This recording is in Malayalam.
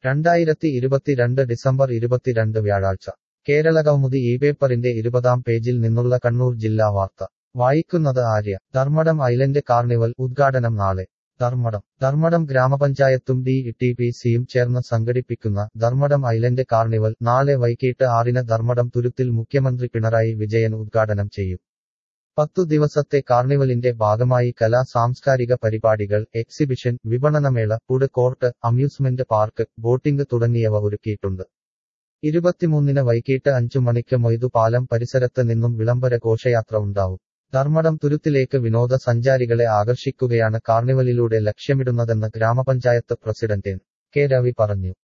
രണ്ടായിരത്തി ഇരുപത്തിരണ്ട് ഡിസംബർ ഇരുപത്തിരണ്ട് വ്യാഴാഴ്ച കേരള കൗമുദി ഈ പേപ്പറിന്റെ ഇരുപതാം പേജിൽ നിന്നുള്ള കണ്ണൂർ ജില്ലാ വാർത്ത വായിക്കുന്നത് ആര്യ ധർമ്മടം ഐലൻഡ് കാർണിവൽ ഉദ്ഘാടനം നാളെ ധർമ്മടം ധർമ്മടം ഗ്രാമപഞ്ചായത്തും ഡി ടി പി സിയും ചേർന്ന് സംഘടിപ്പിക്കുന്ന ധർമ്മടം ഐലൻഡ് കാർണിവൽ നാളെ വൈകിട്ട് ആറിന് ധർമ്മടം തുരുത്തിൽ മുഖ്യമന്ത്രി പിണറായി വിജയൻ ഉദ്ഘാടനം ചെയ്യും പത്തു ദിവസത്തെ കാർണിവലിന്റെ ഭാഗമായി കലാ സാംസ്കാരിക പരിപാടികൾ എക്സിബിഷൻ വിപണനമേള food court amusement park boating തുടങ്ങിയവ ഒരുക്കിയിട്ടുണ്ട് ഇരുപത്തിമൂന്നിന് വൈകിട്ട് അഞ്ചു മണിക്ക് മൊയ്തു പാലം പരിസരത്ത് നിന്നും വിളംബര ഘോഷയാത്ര ഉണ്ടാവും ധർമ്മടം തുരുത്തിലേക്ക് വിനോദസഞ്ചാരികളെ ആകർഷിക്കുകയാണ് കാർണിവലിലൂടെ ലക്ഷ്യമിടുന്നതെന്ന് ഗ്രാമപഞ്ചായത്ത് പ്രസിഡന്റ് എൻ കെ രവി പറഞ്ഞു